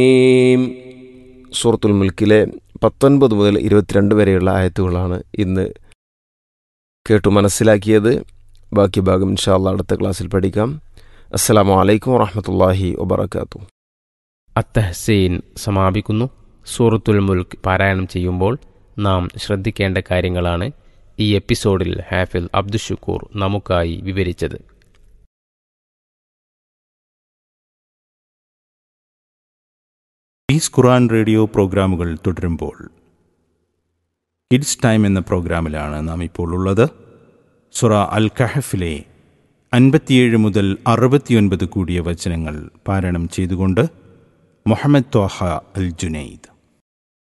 സൂറത്തുൽ മുൽക്കിലെ പത്തൊൻപത് മുതൽ ഇരുപത്തിരണ്ട് വരെയുള്ള ആയത്തുകളാണ് ഇന്ന് കേട്ടു മനസ്സിലാക്കിയത് ബാക്കി ഭാഗം ഇൻഷാല്ല അടുത്ത ക്ലാസ്സിൽ പഠിക്കാം അസ്സലാമു അലൈക്കും വറഹമത്തല്ലാഹി വബർക്കാത്തു അത്തഹസീൻ സമാപിക്കുന്നു സൂറത്തുൽ മുൽക്ക് പാരായണം ചെയ്യുമ്പോൾ നാം ശ്രദ്ധിക്കേണ്ട കാര്യങ്ങളാണ് ഈ എപ്പിസോഡിൽ ഹാഫിൽ അബ്ദുഷുക്കൂർ നമുക്കായി വിവരിച്ചത് ഈസ് ഖുറാൻ റേഡിയോ പ്രോഗ്രാമുകൾ തുടരുമ്പോൾ കിഡ്സ് ടൈം എന്ന പ്രോഗ്രാമിലാണ് നാം ഇപ്പോൾ ഉള്ളത് സുറ അൽ കഹഫിലെ അൻപത്തിയേഴ് മുതൽ അറുപത്തിയൊൻപത് കൂടിയ വചനങ്ങൾ പാരായണം ചെയ്തുകൊണ്ട് മുഹമ്മദ് ത്വാഹ അൽ ജുനൈദ്